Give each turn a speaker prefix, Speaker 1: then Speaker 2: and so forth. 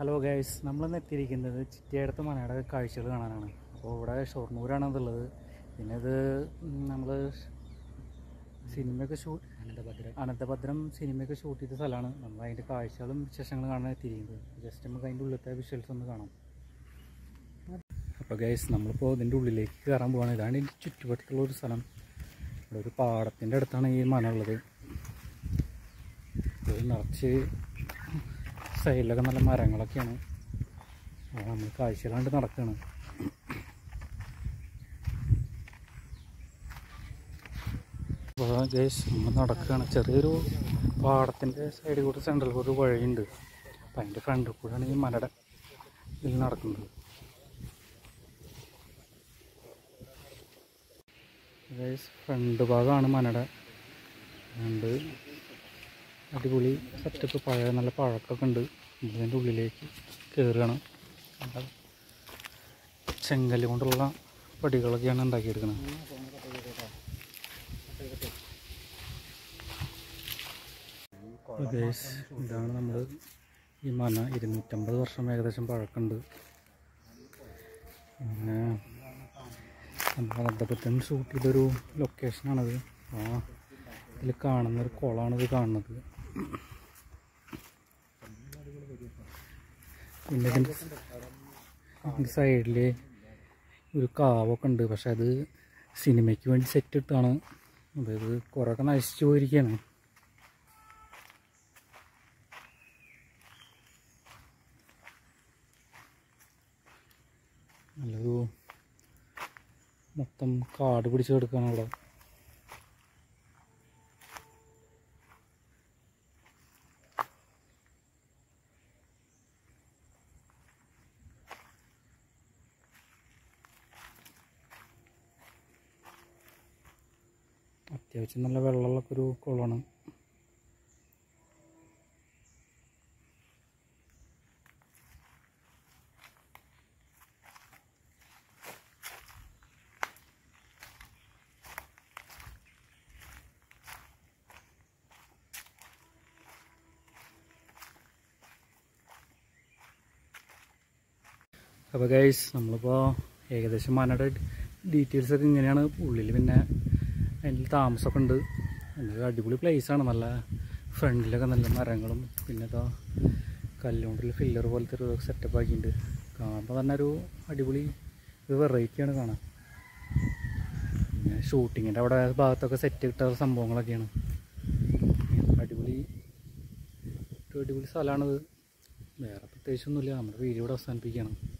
Speaker 1: hello guys നമ്മളിന്ന് എത്തിയിരിക്കുന്നത് ചിറ്റയടത്ത് മനയുടെ കാഴ്ചകൾ കാണാനാണ് അപ്പോൾ ഇവിടെ ഷൊർണൂരാണ് അതുള്ളത് പിന്നെ ഇത് നമ്മൾ സിനിമയൊക്കെ ഷൂട്ട്
Speaker 2: അനന്തഭദ്ര
Speaker 1: അനന്തഭദ്രം സിനിമയൊക്കെ ഷൂട്ട് ചെയ്ത സ്ഥലമാണ് നമ്മൾ അതിൻ്റെ കാഴ്ചകളും വിശേഷങ്ങളും കാണാൻ എത്തിയിരിക്കുന്നത് ജസ്റ്റ് നമുക്ക് അതിൻ്റെ ഉള്ളിലത്തെ വിഷ്വൽസ് ഒന്ന് കാണാം അപ്പോൾ ഗൈസ് നമ്മളിപ്പോൾ ഇതിൻ്റെ ഉള്ളിലേക്ക് കയറാൻ പോവാണ് ഇതാണ് ഇതിൻ്റെ ചുറ്റുവട്ടത്തുള്ള ഒരു സ്ഥലം ഇവിടെ ഒരു പാടത്തിൻ്റെ അടുത്താണ് ഈ മന ഉള്ളത് ഇത് നിറച്ച് സൈഡിലൊക്കെ നല്ല മരങ്ങളൊക്കെയാണ് അപ്പോൾ നമ്മൾ കാഴ്ചയിലാണ്ട് നടക്കുകയാണ് അപ്പോൾ ഗേസ് നമ്മൾ നടക്കുകയാണ് ചെറിയൊരു പാടത്തിൻ്റെ സൈഡിൽ കൂടെ സെൻട്രൽ കൂടെ ഒരു വഴിയുണ്ട് അപ്പം അതിൻ്റെ ഫ്രണ്ടിൽ കൂടെയാണ് ഈ മലയുടെ ഇതിൽ നടക്കുന്നത് ഗേസ് ഫ്രണ്ട് ഭാഗമാണ് മനയുടെ രണ്ട് അടിപൊളി സെറ്റപ്പ് പഴയ നല്ല പഴക്കമൊക്കെ ഉണ്ട് ഇതിൻ്റെ ഉള്ളിലേക്ക് കയറുകയാണ് നല്ല ചെങ്കല്ല് കൊണ്ടുള്ള പടികളൊക്കെയാണ് ഉണ്ടാക്കിയെടുക്കുന്നത് അപ്പോൾ ഗേസ് ഇതാണ് നമ്മൾ ഈ മന ഇരുന്നൂറ്റമ്പത് വർഷം ഏകദേശം പഴക്കമുണ്ട് പിന്നെ നമ്മൾ അനന്തപുരം ഷൂട്ട് ചെയ്തൊരു ലൊക്കേഷനാണത് ആ ഇതിൽ കാണുന്ന ഒരു കുളമാണിത് കാണുന്നത് പിന്നെ ഇതിൻ്റെ ഇതിൻ്റെ സൈഡിൽ ഒരു കാവൊക്കെ ഉണ്ട് പക്ഷെ അത് സിനിമയ്ക്ക് വേണ്ടി സെറ്റ് ഇട്ടാണ് അതായത് കുറേയൊക്കെ നശിച്ചു പോയിരിക്കുകയാണ് നല്ലൊരു മൊത്തം കാട് പിടിച്ച് കിടക്കുകയാണ് അവിടെ അത്യാവശ്യം നല്ല വെള്ളമുള്ളൊക്കെ ഒരു കുളമാണ് അപ്പോൾ ഗൈസ് നമ്മളിപ്പോൾ ഏകദേശം മനയുടെ ഡീറ്റെയിൽസ് ഒക്കെ ഇങ്ങനെയാണ് ഉള്ളിൽ പിന്നെ അതിൽ താമസമൊക്കെ ഉണ്ട് എന്നൊരു അടിപൊളി പ്ലേസാണ് നല്ല ഫ്രണ്ടിലൊക്കെ നല്ല മരങ്ങളും പിന്നെ ഇതാ കല്ലുകൊണ്ടുള്ള ഫില്ലർ പോലത്തെ ഒരു സെറ്റപ്പ് ആക്കിയിട്ടുണ്ട് കാണുമ്പോൾ തന്നെ ഒരു അടിപൊളി ഒരു വെറൈറ്റിയാണ് കാണാൻ പിന്നെ ഷൂട്ടിങ്ങിൻ്റെ അവിടെ ഭാഗത്തൊക്കെ സെറ്റ് കിട്ട സംഭവങ്ങളൊക്കെയാണ് അടിപൊളി ഒരു അടിപൊളി സ്ഥലമാണിത് വേറെ പ്രത്യേകിച്ചൊന്നുമില്ല നമ്മുടെ വീഡിയോ ഇവിടെ അവസാനിപ്പിക്കുകയാണ്